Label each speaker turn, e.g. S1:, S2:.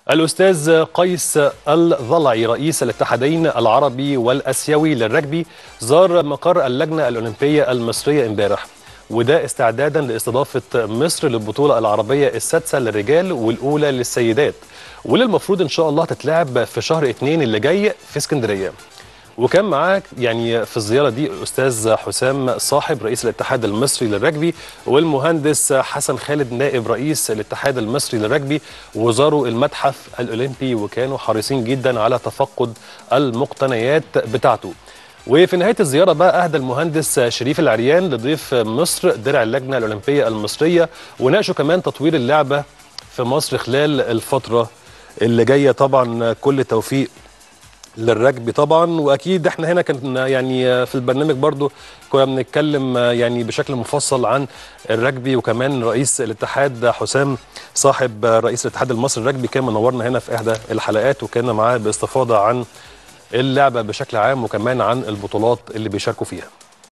S1: الأستاذ قيس الضلعي رئيس الاتحادين العربي والأسيوي للرجبي زار مقر اللجنة الأولمبية المصرية امبارح وده استعدادا لاستضافة مصر للبطولة العربية السادسة للرجال والأولى للسيدات واللي المفروض إن شاء الله تتلعب في شهر اتنين اللي جاي في اسكندرية وكان معاه يعني في الزياره دي الاستاذ حسام صاحب رئيس الاتحاد المصري للرجبي والمهندس حسن خالد نائب رئيس الاتحاد المصري للرجبي وزاروا المتحف الاولمبي وكانوا حريصين جدا على تفقد المقتنيات بتاعته وفي نهايه الزياره بقى اهدى المهندس شريف العريان لضيف مصر درع اللجنه الاولمبيه المصريه وناقشوا كمان تطوير اللعبه في مصر خلال الفتره اللي جايه طبعا كل توفيق للرجبي طبعا واكيد احنا هنا كان يعني في البرنامج برضو كنا بنتكلم يعني بشكل مفصل عن الرجبي وكمان رئيس الاتحاد حسام صاحب رئيس الاتحاد المصري الرجبي كان منورنا هنا في احدى الحلقات وكان معاه باستفاضه عن اللعبه بشكل عام وكمان عن البطولات اللي بيشاركوا فيها